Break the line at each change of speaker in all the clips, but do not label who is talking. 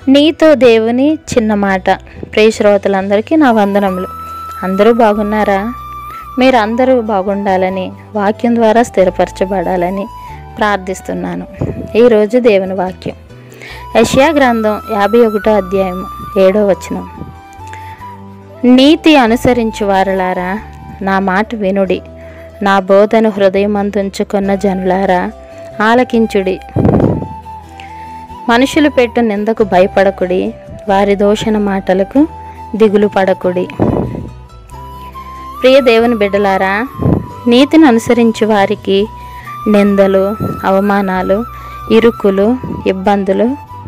నీతో దేవుని చిన్న మాట ప్రియ శ్రోతలందరికీ నా వందనములు అందరూ బాగున్నారా మీరు అందరూ బాగుండాలని వాక్యం ద్వారా స్థిరపరచబడాలని ప్రార్థిస్తున్నాను ఈరోజు దేవుని వాక్యం యష్యా గ్రంథం యాభై ఒకటో అధ్యాయం ఏడో వచనం నీతి అనుసరించు వారలారా నా మాట వినుడి నా బోధను హృదయమందుంచుకున్న జనులారా ఆలకించుడి మనుషులు పెట్టు నిందకు భయపడకుడి వారి దోషణ మాటలకు దిగులు పడకుడి ప్రియ దేవుని బిడ్డలారా నీతిని అనుసరించు వారికి నిందలు అవమానాలు ఇరుకులు ఇబ్బందులు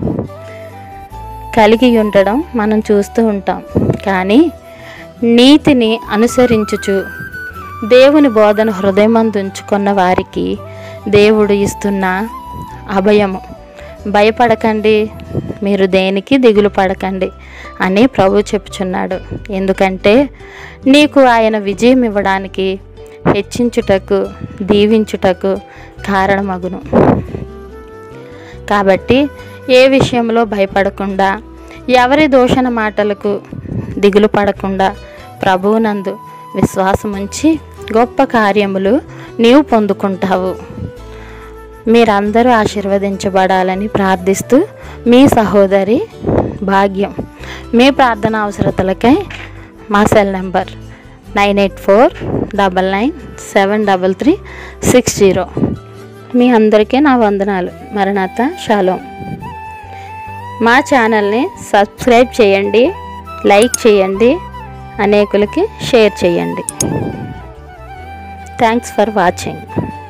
కలిగి ఉండడం మనం చూస్తూ ఉంటాం కానీ నీతిని అనుసరించుచు దేవుని బోధన హృదయమందుంచుకున్న వారికి దేవుడు ఇస్తున్న అభయము భయపడకండి మీరు దేనికి దిగులు పడకండి అని ప్రభు చెప్పుచున్నాడు ఎందుకంటే నీకు ఆయన విజయం ఇవ్వడానికి హెచ్చించుటకు దీవించుటకు కారణమగును కాబట్టి ఏ విషయంలో భయపడకుండా ఎవరి దోషణ మాటలకు దిగులు పడకుండా ప్రభువునందు విశ్వాసముంచి గొప్ప కార్యములు నీవు పొందుకుంటావు మీరందరూ ఆశీర్వదించబడాలని ప్రార్థిస్తూ మీ సహోదరి భాగ్యం మీ ప్రార్థన అవసరతలకై మా cell number nine eight four double nine seven double three six zero మీ అందరికీ నా వందనాలు మరణాత షాలోం మా ఛానల్ని సబ్స్క్రైబ్ చేయండి లైక్ చేయండి అనేకులకి షేర్ చేయండి థ్యాంక్స్ ఫర్ వాచింగ్